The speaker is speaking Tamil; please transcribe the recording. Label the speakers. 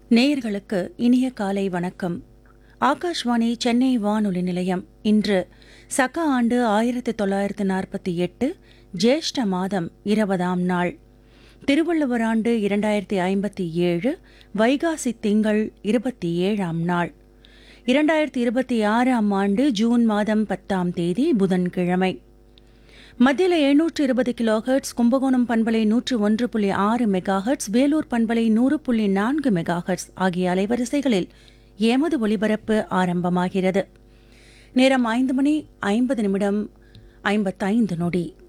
Speaker 1: நேயர்களுக்கு இனிய காலை வணக்கம் ஆகாஷ்வாணி சென்னை வானொலி நிலையம் இன்று சக ஆண்டு ஆயிரத்தி தொள்ளாயிரத்து நாற்பத்தி எட்டு ஜேஷ்ட மாதம் இருபதாம் நாள் திருவள்ளுவர் ஆண்டு இரண்டாயிரத்தி ஐம்பத்தி ஏழு வைகாசி திங்கள் இருபத்தி ஏழாம் நாள் இரண்டாயிரத்தி இருபத்தி ஆறாம் ஆண்டு ஜூன் மாதம் பத்தாம் தேதி புதன்கிழமை மத்தியில் எழுநூற்று இருபது கிலோ ஹெர்ட்ஸ் கும்பகோணம் பண்பலை நூற்று ஒன்று புள்ளி ஆறு மெகா ஹெர்ட்ஸ் வேலூர் பண்பலை நூறு புள்ளி நான்கு மெகா ஹெர்ட்ஸ் ஆகிய அலைவரிசைகளில் எமது ஒலிபரப்பு ஆரம்பமாகிறது நேரம் ஐந்து மணி ஐம்பது நிமிடம் ஐம்பத்தைந்து நொடி